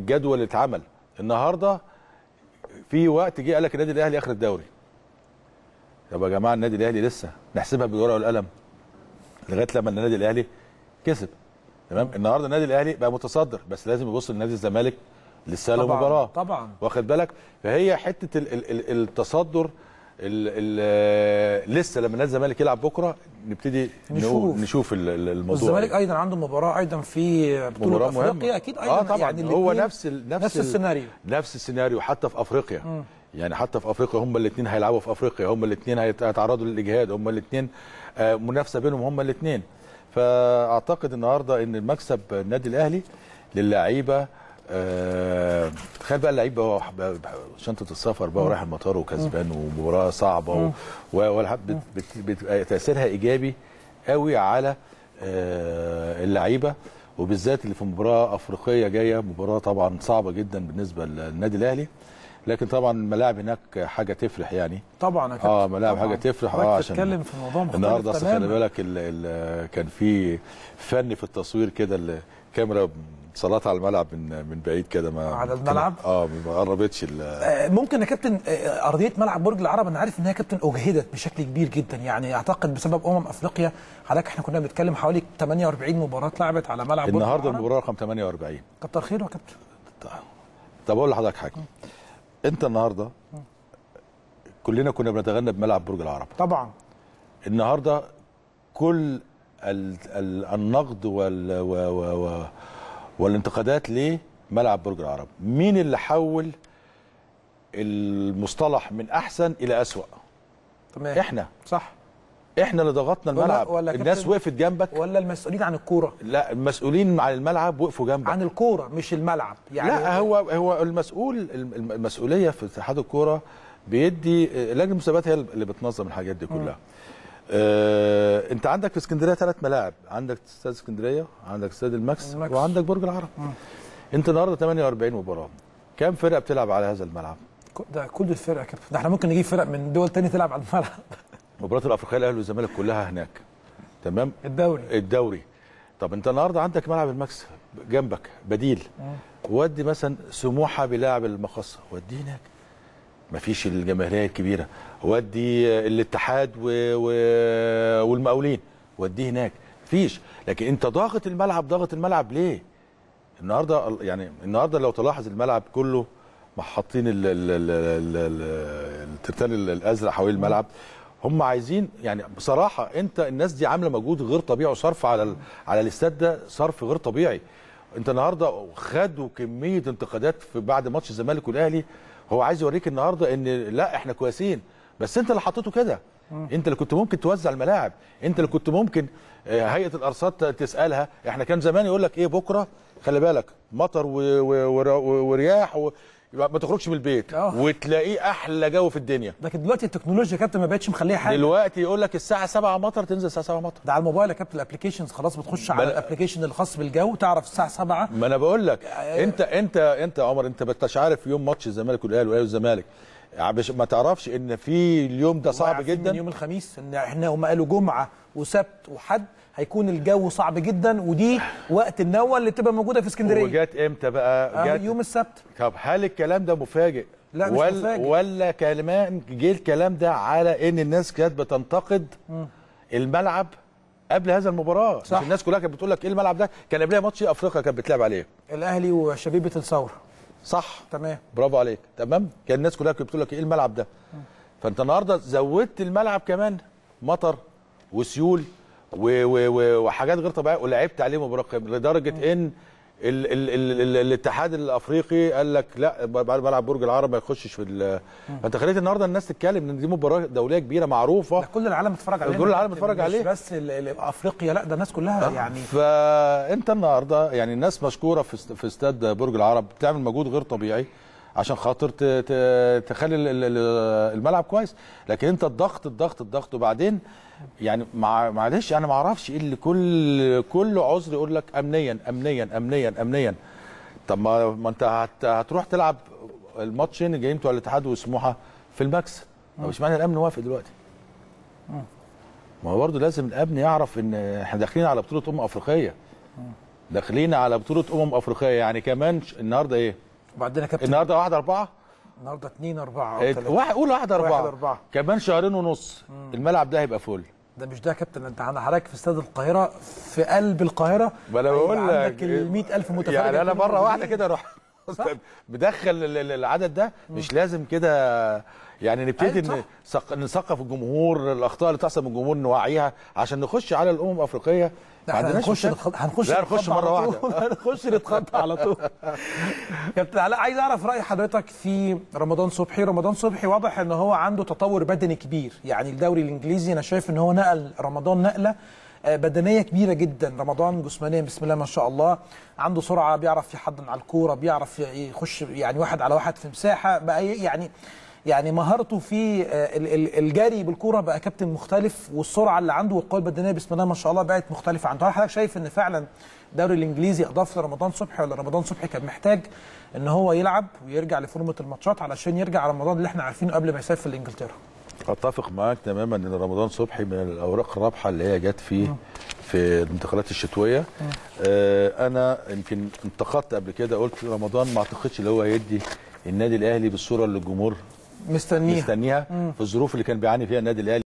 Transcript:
الجدول اللي اتعمل النهارده في وقت جه قال لك النادي الاهلي اخر الدوري طب يا جماعه النادي الاهلي لسه نحسبها بالورقه والقلم لغايه لما النادي الاهلي كسب تمام النهارده النادي الاهلي بقى متصدر بس لازم يبص لنادي الزمالك لسه له طبعاً، مباراه طبعا واخد بالك فهي حته ال ال ال التصدر ال ال لسه لما نادي الزمالك يلعب بكره نبتدي نشوف. نشوف, نشوف ال- ال- الموضوع والزمالك ايضا عنده مباراه ايضا في بطوله مباراة افريقيا مهمة. اكيد ايضا اه طبعا يعني هو الاتنين نفس ال نفس, نفس ال- السيناريو نفس السيناريو حتى في افريقيا يعني حتى في افريقيا هم الاثنين هيلعبوا في افريقيا هم الاثنين هيتعرضوا للاجهاد هم الاثنين منافسه بينهم هم الاثنين فاعتقد النهارده ان المكسب النادي الاهلي للعيبه آه، تخيل بقى اللعيب هو ب- ب- شنطه السفر بقى ورايح المطار وكسبان ومباراه صعبه و- و- والح- بت- بت- بتبقى تاثيرها ايجابي قوي على آه، اللعيبه وبالذات اللي في مباراه افريقيه جايه مباراه طبعا صعبه جدا بالنسبه للنادي الاهلي لكن طبعا الملاعب هناك حاجه تفرح يعني طبعا يا كابتن اه ملاعب طبعاً. حاجه تفرح حضرتك اه عشان بتتكلم في موضوع مختلف النهارده اصل تماماً. خلي بالك ال ال كان في فن في التصوير كده الكاميرا صلات على الملعب من من بعيد كده ما على الملعب؟ اه ما قربتش ال- آه، ممكن يا كابتن آه، ارضيه ملعب برج العرب انا عارف ان هي كابتن اجهدت بشكل كبير جدا يعني اعتقد بسبب امم افريقيا حضرتك احنا كنا بنتكلم حوالي 48 مباراه اتلعبت على ملعب برج النهارده العرب. المباراه رقم 48 كتر خيره يا كابتن طب اقول لحضرتك حاجه انت النهارده كلنا كنا بنتغنى بملعب برج العرب طبعا النهارده كل ال ال النقد وال و و و والانتقادات لملعب برج العرب مين اللي حول المصطلح من احسن الى اسوا تمام احنا صح احنا اللي ضغطنا ولا- الملعب ولا الناس كابتن- وقفت جنبك ولا المسؤولين عن الكوره لا المسؤولين عن الملعب وقفوا جنبك عن الكوره مش الملعب يعني لا هو هو المسؤول الم- المسؤوليه في اتحاد الكوره بيدي لجنه المسابقات هي اللي بتنظم الحاجات دي كلها آه، انت عندك في اسكندريه ثلاث ملاعب عندك استاد اسكندريه عندك استاد الماكس الماكس. وعندك برج العرب انت النهارده 48 مباراه كام فرقه بتلعب على هذا الملعب ده كل الفرق يا كابتن ده احنا ممكن نجيب فرق من دول تاني تلعب على الملعب مباراه الافريقيه الاهلي والزمالك كلها هناك تمام الدوري الدوري طب انت النهارده عندك ملعب الماكس جنبك بديل ودي مثلا سموحه بيلاعب المقصه وديه هناك مفيش الجماهيريه الكبيره ودي الاتحاد و... و... والمقاولين وديه هناك مفيش لكن انت ضاغط الملعب ضاغط الملعب ليه النهارده يعني النهارده لو تلاحظ الملعب كله حاطين ال- ال- ال- ال- ال- الترتان ال- الازرق حوالين الملعب هم عايزين يعني بصراحه انت الناس دي عامله مجهود غير طبيعي وصرف على ال- على الاستاد ده صرف غير طبيعي انت النهارده خدوا كميه انتقادات في بعد ماتش الزمالك والاهلي هو عايز يوريك النهارده ان لا احنا كويسين بس انت اللي حطيته كده انت اللي كنت ممكن توزع الملاعب انت اللي كنت ممكن آه، هيئه الارصاد ت- تسالها احنا كان زمان يقول لك ايه بكره خلي بالك مطر و- و- ور- و- ورياح و... يبقى ما تخرجش من البيت اه. وتلاقيه احلى جو في الدنيا لكن دلوقتي التكنولوجيا يا كابتن ما بقتش مخليها حاجه دلوقتي يقول لك الساعه 7 مطر تنزل الساعه 7 مطر ده على الموبايل يا كابتن الابلكيشنز خلاص بتخش على بل- الابلكيشن الخاص بالجو تعرف الساعه 7 ما انا بقول لك انت انت انت يا عمر انت بتش عارف يوم ماتش الزمالك والاهلي والاهلي والزمالك عبش- ما تعرفش ان في اليوم ده صعب وعارفين جدا من يوم الخميس ان احنا هم قالوا جمعه وسبت وحد هيكون الجو صعب جدا ودي وقت النوه اللي بتبقى موجوده في اسكندريه وجات امتى بقى آه، جات يوم السبت طب هل الكلام ده مفاجئ لا، مش ولا مفاجئ. ولا كمان جه الكلام ده على ان الناس كانت بتنتقد الملعب قبل هذا المباراه صح. مش الناس كلها كانت بتقول لك ايه الملعب ده كان قبلها ماتش افريقيا كانت بتلعب عليه الاهلي وشبيبه الثوره صح تمام برافو عليك تمام كان الناس كلها كانت بتقول لك ايه الملعب ده فانت النهارده زودت الملعب كمان مطر وسيول و و و وحاجات غير طبيعيه ولعبت عليه مباراه قمة لدرجه ان ال ال ال ال الاتحاد الافريقي قال لك لا ملعب برج العرب ما يخشش في ال- فانت خليت النهارده الناس تتكلم ان دي مباراه دوليه كبيره معروفه ده كل العالم بيتفرج عليه كل العالم بيتفرج عليه. مش بس ال- ال- افريقيا لا ده الناس كلها يعني فانت النهارده يعني الناس مشكوره في است- في استاد برج العرب بتعمل مجهود غير طبيعي عشان خاطر ت- ت- تخلي ال- ال- ال- الملعب كويس لكن انت الضغط الضغط الضغط وبعدين يعني مع معلش انا ما اعرفش ايه اللي كل كل عذر يقول لك امنيا امنيا امنيا امنيا طب ما ما انت هت هتروح تلعب الماتشين الجايين بتوع الاتحاد وسموحه في الماكس طب مش معنى الامن وافق دلوقتي ما هو برضه لازم الامن يعرف ان احنا داخلين على بطوله امم افريقيه داخلين على بطوله امم افريقيه يعني كمان ش- النهارده ايه وبعدين يا كابتن النهارده 1 4 النهارده 2 4 واحد قول 1 4 واحد أربعة. كمان شهرين ونص الملعب ده هيبقى فل ده مش ده يا كابتن انت عندك حضرتك في استاد القاهره في قلب القاهره ما انا بقول هيبقى لك عندك ال 100000 متفرج يعني انا هيكونوا مره واحده موجودين. كده اروح بدخل ال- ال- العدد ده مش لازم كده يعني نبتدي أيوة ن- ثق- نثقف الجمهور الاخطاء اللي تحصل من الجمهور نوعيها عشان نخش على الامم الافريقيه لا، ما احنا عندناش هنخش مشكلة. نتخ- هنخش لا نخش نتخض مره على واحده طول. هنخش نتخطى على طول كابتن علاء عايز اعرف راي حضرتك في رمضان صبحي رمضان صبحي واضح ان هو عنده تطور بدني كبير يعني الدوري الانجليزي انا شايف ان هو نقل رمضان نقله آه، بدنيه كبيره جدا رمضان جسمانيا بسم الله ما شاء الله عنده سرعه بيعرف يحضن على الكوره بيعرف يخش يعني واحد على واحد في مساحه بقى ي- يعني يعني مهارته في آه، ال- ال- الجري بالكوره بقى كابتن مختلف والسرعه اللي عنده والقوه البدنيه بسم الله ما شاء الله بقت مختلفه عنده هل حضرتك شايف ان فعلا الدوري الانجليزي اضاف لرمضان صبحي ولا رمضان صبحي كان محتاج ان هو يلعب ويرجع لفورمه الماتشات علشان يرجع رمضان اللي احنا عارفينه قبل ما يسافر لانجلترا اتفق معاك تماما ان رمضان صبحي من الاوراق الرابحه اللي هي جت فيه في الانتقالات الشتويه آه انا يمكن انتقدت قبل كده قلت رمضان ما اعتقدش اللي هو هيدي النادي الاهلي بالصوره اللي الجمهور مستنيها مستنيها في الظروف اللي كان بيعاني فيها النادي الاهلي